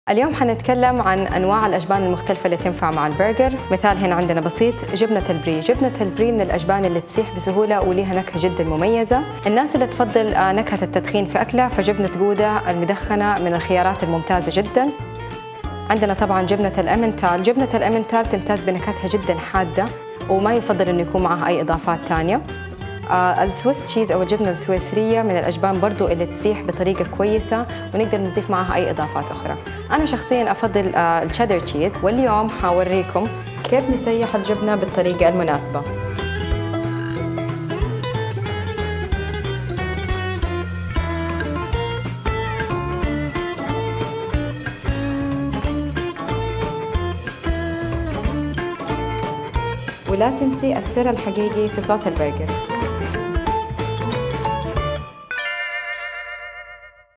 اليوم حنتكلم عن انواع الاجبان المختلفه اللي تنفع مع البرجر مثال هنا عندنا بسيط جبنه البري جبنه البري من الاجبان اللي تسيح بسهوله وليها نكهه جدا مميزه الناس اللي تفضل آه، نكهه التدخين في اكلها فجبنه جوده المدخنه من الخيارات الممتازه جدا عندنا طبعا جبنه الامنتال جبنه الامنتال تمتاز بنكهتها جدا حاده وما يفضل انه يكون معها اي اضافات ثانيه آه السويس تشيز او الجبنه السويسريه من الاجبان برضو اللي تسيح بطريقه كويسه ونقدر نضيف معها اي اضافات اخرى انا شخصيا افضل آه الشيدر تشيز واليوم حوريكم كيف نسيح الجبنه بالطريقه المناسبه ولا تنسي السر الحقيقي في صوص البرجر